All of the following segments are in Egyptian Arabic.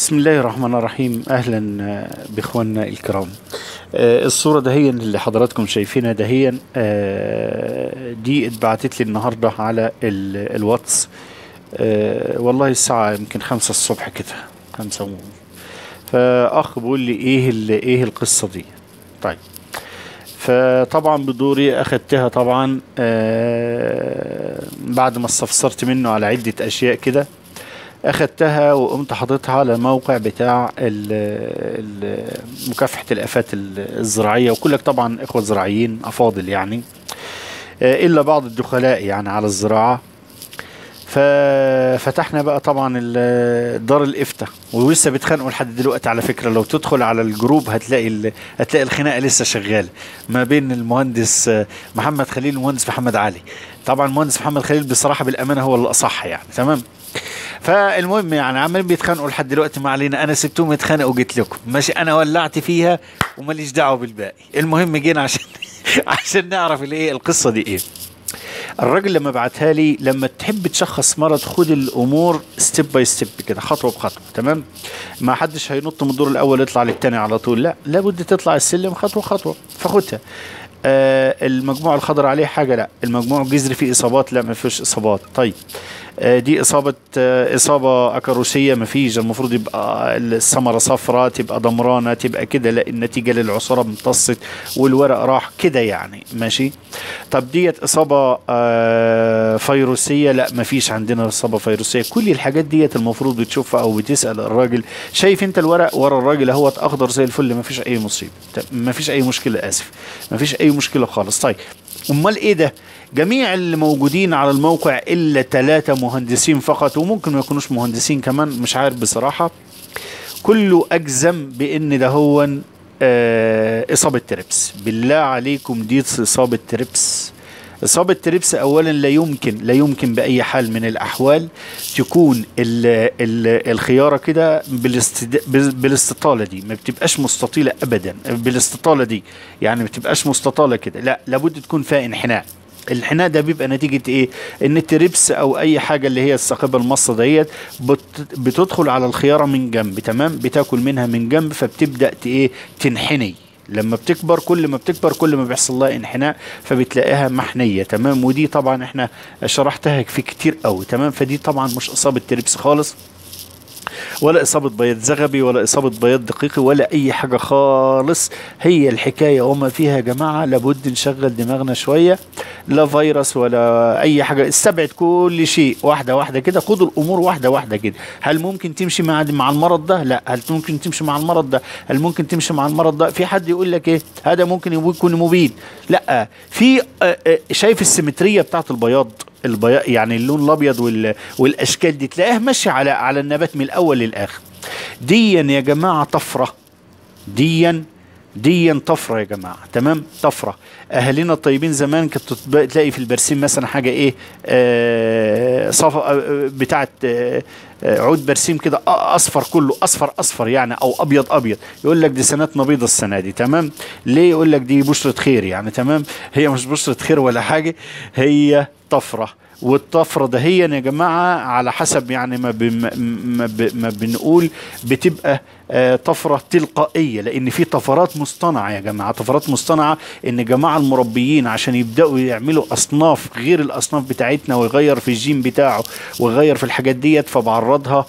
بسم الله الرحمن الرحيم اهلا آه، باخواننا الكرام آه، الصورة دهيا اللي حضراتكم شايفينها دهيا آه، دي اتبعتت لي النهاردة على ال- الواتس آه، والله الساعة يمكن خمسة الصبح كده خمسة و... فأخ بيقول لي ايه ال- ايه القصة دي طيب فطبعا بدوري اخدتها طبعا آه، بعد ما استفسرت منه على عدة اشياء كده اخدتها وقمت حاططها على الموقع بتاع ال- ال- مكافحة الافات ال- الزراعية وكلك طبعا اخوة زراعيين افاضل يعني آه، الا بعض الدخلاء يعني على الزراعة ففتحنا بقى طبعا ال- دار الافتاء ولسه بيتخانقوا لحد دلوقتي على فكره لو تدخل على الجروب هتلاقي ال- هتلاقي الخناقه لسه شغاله ما بين المهندس آه، محمد خليل والمهندس محمد علي طبعا المهندس محمد خليل بصراحه بالامانه هو الاصح يعني تمام فالمهم يعني عمالين بيتخانقوا لحد دلوقتي ما علينا انا سبتهم يتخانقوا وجيت لكم ماشي انا ولعت فيها وماليش دعوه بالباقي المهم جينا عشان عشان نعرف الايه القصه دي ايه الراجل لما بعتها لي لما تحب تشخص مرض خد الامور ستيب باي ستيب كده خطوه بخطوه تمام ما حدش هينط من الدور الاول يطلع للتاني على طول لا لابد تطلع السلم خطوه خطوه فخدها آه المجموع الخضر عليه حاجه لا المجموع الجذري فيه اصابات لا ما فيش اصابات طيب آه دي اصابه آه اصابه اكروسيه ما فيش المفروض يبقى الثمره صفراء تبقى ضمرانه تبقى كده لا النتيجه للعصاره امتصت والورق راح كده يعني ماشي طب ديت اصابه آه فيروسيه لا ما فيش عندنا اصابه فيروسيه كل الحاجات ديت المفروض بتشوفها او بتسال الراجل شايف انت الورق ورا الراجل اهوت اخضر زي الفل ما فيش اي مصيبه طب ما فيش اي مشكله اسف ما فيش اي مشكله خالص طيب امال ايه ده جميع اللي موجودين على الموقع الا ثلاثه مهندسين فقط وممكن ما يكونوش مهندسين كمان مش عارف بصراحه كله اجزم بان ده هو آه اصابه تريبس بالله عليكم دي اصابه تريبس إصابة تريبس أولا لا يمكن لا يمكن بأي حال من الأحوال تكون ال ال الخيارة كده بالاستد... بالاستطالة دي ما بتبقاش مستطيلة أبدا بالاستطالة دي يعني ما بتبقاش مستطالة كده لا لابد تكون فيها انحناء الانحناء ده بيبقى نتيجة ايه ان التريبس او اي حاجة اللي هي الثاقبة المصة ديت بت بتدخل على الخيارة من جنب تمام بتاكل منها من جنب فبتبدأ ت- ايه تنحني لما بتكبر كل ما بتكبر كل ما بيحصل لها انحناء فبتلاقيها محنيه تمام ودي طبعا احنا شرحتها في كتير قوي تمام فدي طبعا مش اصابه تريبس خالص ولا إصابة بياض زغبي ولا إصابة بياض دقيقي ولا أي حاجة خالص هي الحكاية وما فيها يا جماعة لابد نشغل دماغنا شوية لا فيروس ولا أي حاجة استبعد كل شيء واحدة واحدة كده خد الأمور واحدة واحدة كده هل ممكن تمشي مع مع المرض ده؟ لا هل ممكن تمشي مع المرض ده؟ هل ممكن تمشي مع المرض ده؟ في حد يقول لك إيه؟ هذا ممكن يكون مبيد لا في آه، آه، شايف السيمترية بتاعت البياض البياض يعني اللون الابيض وال... والاشكال دي تلاقيها ماشيه على على النبات من الاول للاخر ديا يا جماعه طفره ديا ديا طفره يا جماعه تمام طفره اهالينا الطيبين زمان كنت تب- تلاقي في البرسيم مثلا حاجه ايه آه صف... آه بتاعه آه آه، عود برسيم كده أ- اصفر كله اصفر اصفر يعني او ابيض ابيض يقول لك دي سنتنا بيضه السنه دي تمام ليه يقول لك دي بشره خير يعني تمام هي مش بشره خير ولا حاجه هي طفره والطفره ده هي يا جماعه على حسب يعني ما, ب... ما, ب... ما بنقول بتبقى آه، طفره تلقائيه لان في طفرات مصطنعه يا جماعه طفرات مصطنعه ان جماعه المربيين عشان يبداوا يعملوا اصناف غير الاصناف بتاعتنا ويغير في الجين بتاعه ويغير في الحاجات ديت فبعرضها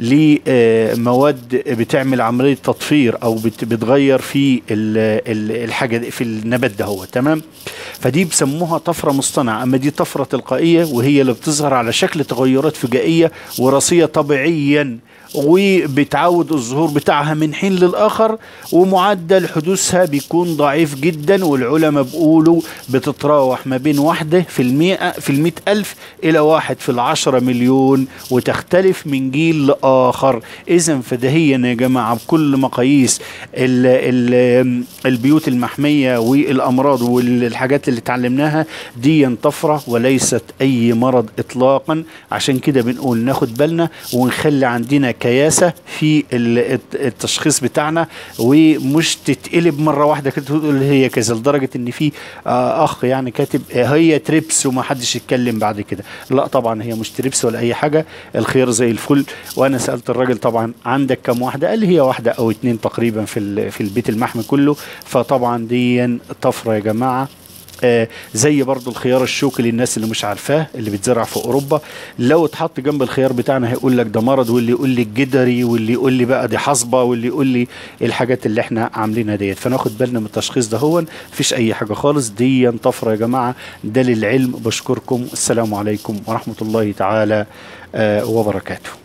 لمواد بتعمل عمليه تطفير او بت... بتغير في ال... ال- الحاجه دي في النبات ده هو تمام فدي بسموها طفره مصطنعه اما دي طفره تلقائيه وهي اللي بتظهر على شكل تغيرات فجائيه وراثيه طبيعيا وبتعود الظهور بتاعها من حين للآخر ومعدل حدوثها بيكون ضعيف جدا والعلماء بيقولوا بتتراوح ما بين واحدة في المئة في المئة ألف إلى واحد في العشرة مليون وتختلف من جيل لآخر إذا فدهيا يا جماعة بكل مقاييس ال ال البيوت المحمية والأمراض والحاجات اللي اتعلمناها دي طفرة وليست أي مرض إطلاقا عشان كده بنقول ناخد بالنا ونخلي عندنا كياسة في ال- التشخيص بتاعنا ومش تتقلب مره واحده كده تقول هي كذا لدرجه ان في آه، اخ يعني كاتب آه، هي تريبس وما حدش يتكلم بعد كده لا طبعا هي مش تريبس ولا اي حاجه الخيار زي الفل وانا سالت الراجل طبعا عندك كم واحده قال لي هي واحده او اتنين تقريبا في ال- في البيت المحمي كله فطبعا دي طفره يا جماعه آه، زي برضو الخيار الشوكي للناس اللي مش عارفاه اللي بيتزرع في اوروبا لو اتحط جنب الخيار بتاعنا هيقول لك ده مرض واللي يقول لي الجدري واللي يقول لي بقى دي حصبه واللي يقول لي الحاجات اللي احنا عاملينها ديت فناخد بالنا من التشخيص ده هون مفيش اي حاجه خالص دي طفره يا جماعه ده للعلم بشكركم السلام عليكم ورحمه الله تعالى آه، وبركاته